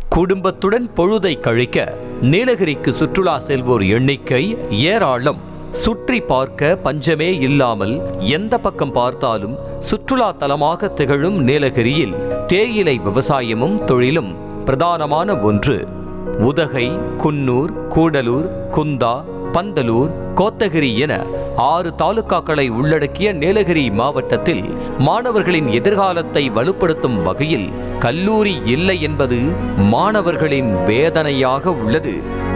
குடும்பத்துடன் பொழுதை கழிக்க நீலகிரிக்கு சுற்றுலா செல்வோர் எண்ணிக்கை ஏராளம் சுற்றி பார்க்க பஞ்சமே இல்லாமல் எந்த பக்கம் பார்த்தாலும் சுற்றுலா தலமாக திகழும் நீலகிரியில் தேயிலை விவசாயமும் தொழிலும் பிரதானமான ஒன்று உதகை குன்னூர் கூடலூர் குந்தா பந்தலூர் கோத்தகிரி என ஆறு தாலுகாக்களை உள்ளடக்கிய நீலகிரி மாவட்டத்தில் மாணவர்களின் எதிர்காலத்தை வலுப்படுத்தும் வகையில் கல்லூரி இல்லை என்பது மாணவர்களின் வேதனையாக உள்ளது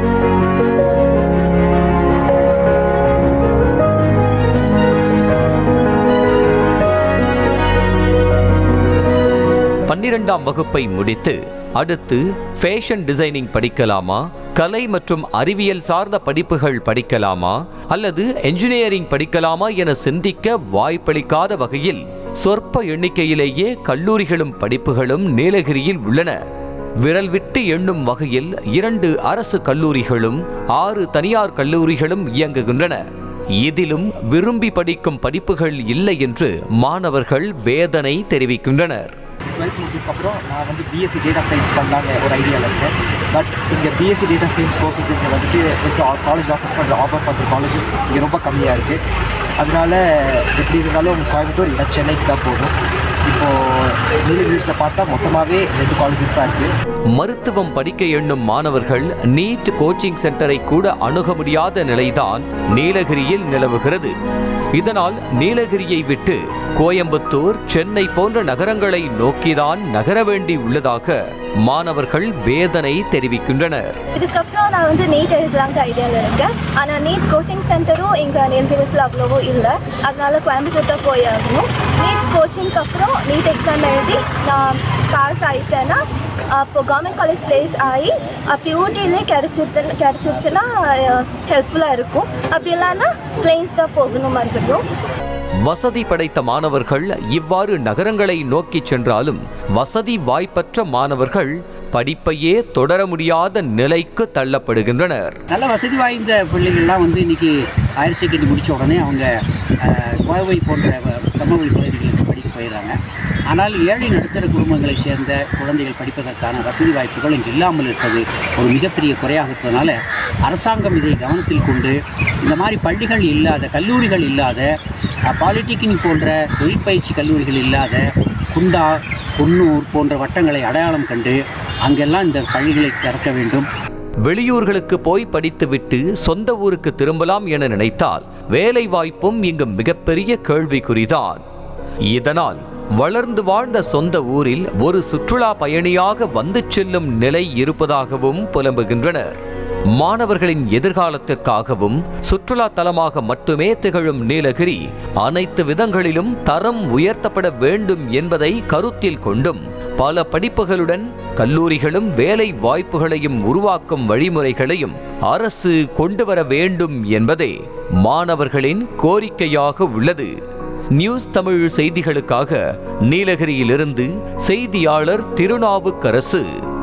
பன்னிரெண்டாம் வகுப்பை முடித்து அடுத்து ஃபேஷன் டிசைனிங் படிக்கலாமா கலை மற்றும் அறிவியல் சார்ந்த படிப்புகள் படிக்கலாமா அல்லது என்ஜினியரிங் படிக்கலாமா என சிந்திக்க வாய்ப்பளிக்காத வகையில் சொற்ப எண்ணிக்கையிலேயே கல்லூரிகளும் படிப்புகளும் நீலகிரியில் உள்ளன விரல் விட்டு எண்ணும் வகையில் இரண்டு அரசு கல்லூரிகளும் ஆறு தனியார் கல்லூரிகளும் இயங்குகின்றன இதிலும் விரும்பி படிக்கும் படிப்புகள் இல்லை என்று மாணவர்கள் வேதனை தெரிவிக்கின்றனர் டுவெல்த் முடிச்சதுக்கப்புறம் நான் வந்து பிஎஸ்சி டேட்டா சயின்ஸ் பண்ணலான்னு ஒரு ஐடியாவில் இருக்கேன் பட் இங்கே பிஎஸ்சி டேட்டா சயின்ஸ் கோர்சஸ் இங்கே வந்துட்டு இருக்க காலேஜ் ஆஃபர்ஸ் பண்ணுற ஆஃபர் பண்ணுற காலேஜஸ் இங்கே ரொம்ப கம்மியாக இருக்குது அதனால எப்படி இருந்தாலும் கோயம்புத்தூர் இல்லை சென்னைக்கு தான் போகணும் இப்போது நீலகிரிஸில் பார்த்தா மொத்தமாகவே ரெண்டு காலேஜஸ் தான் இருக்குது மருத்துவம் படிக்க எண்ணும் மாணவர்கள் நீட் கோச்சிங் சென்டரை கூட அணுக முடியாத நிலைதான் நீலகிரியில் நிலவுகிறது இதனால் நீலகிரியை விட்டு கோயம்புத்தூர் சென்னை போன்ற நகரங்களை நோக்கிதான் நகர வேண்டி உள்ளதாக மாணவர்கள் வேதனை தெரிவிக்கின்றனர் இதுக்கப்புறம் நான் வந்து நீட் எழுதலாங்கிற ஐடியாவில் இருக்கேன் ஆனால் நீட் கோச்சிங் சென்டரும் இங்கே நீலகிரிஸில் அவ்வளவோ இல்லை அதனால கோயம்புத்தூர் தான் போய் ஆகணும் நீட் கோச்சிங்க்கு அப்புறம் நீட் எக்ஸாம் எழுதி நான் பாஸ் ஆகிட்டேன்னா அப்போ கவர்மெண்ட் காலேஜ் பிளேஸ் ஆகி அப்படி ஊட்டியிலே கிடச்சிருச்சு கிடச்சிருச்சுன்னா ஹெல்ப்ஃபுல்லாக இருக்கும் அப்படி இல்லைன்னா பிளேன்ஸ் தான் போகணும் மறுபடியும் வசதி படைத்த மாணவர்கள் இவ்வாறு நகரங்களை நோக்கிச் சென்றாலும் வசதி வாய்ப்பற்ற மாணவர்கள் படிப்பையே தொடர முடியாத நிலைக்கு தள்ளப்படுகின்றனர் நல்ல வசதி வாய்ந்த பிள்ளைகள்லாம் வந்து இன்றைக்கி ஹையர் செகண்டரி முடித்த உடனே அவங்க அஹ், கோவை போன்ற வ- சமவெளி பகுதிகளுக்கு படிக்க போயிடுறாங்க ஆனால் ஏழை நடுத்தர குடும்பங்களைச் சேர்ந்த குழந்தைகள் படிப்பதற்கான வசதி வாய்ப்புகள் இங்கு இல்லாமல் இருப்பது ஒரு மிகப்பெரிய குறையாக இருப்பதனால அரசாங்கம் இதை கவனத்தில் கொண்டு இந்த மாதிரி பள்ளிகள் இல்லாத கல்லூரிகள் இல்லாத அஹ், பாலிடெக்னிக் போன்ற தொழிற்பயிற்சி கல்லூரிகள் இல்லாத குண்டா குன்னூர் போன்ற வட்டங்களை அடையாளம் கண்டு அங்கெல்லாம் இந்த பள்ளிகளை திறக்க வேண்டும் வெளியூர்களுக்கு போய் படித்துவிட்டு சொந்த ஊருக்கு திரும்பலாம் என நினைத்தால் வேலை வாய்ப்பும் இங்கு மிகப்பெரிய கேள்விக்குறிதான் இதனால் வளர்ந்து வாழ்ந்த சொந்த ஊரில் ஒரு சுற்றுலா பயணியாக வந்து செல்லும் நிலை இருப்பதாகவும் புலம்புகின்றனர் மாணவர்களின் எதிர்காலத்திற்காகவும் சுற்றுலா தலமாக மட்டுமே திகழும் நீலகிரி அனைத்து விதங்களிலும் தரம் உயர்த்தப்பட வேண்டும் என்பதை கருத்தில் கொண்டும் பல படிப்புகளுடன் கல்லூரிகளும் வேலை வாய்ப்புகளையும் உருவாக்கும் வழிமுறைகளையும் அரசு கொண்டு வர வேண்டும் என்பதே மாணவர்களின் கோரிக்கையாக உள்ளது நியூஸ் தமிழ் செய்திகளுக்காக நீலகிரியிலிருந்து செய்தியாளர் திருநாவுக்கரசு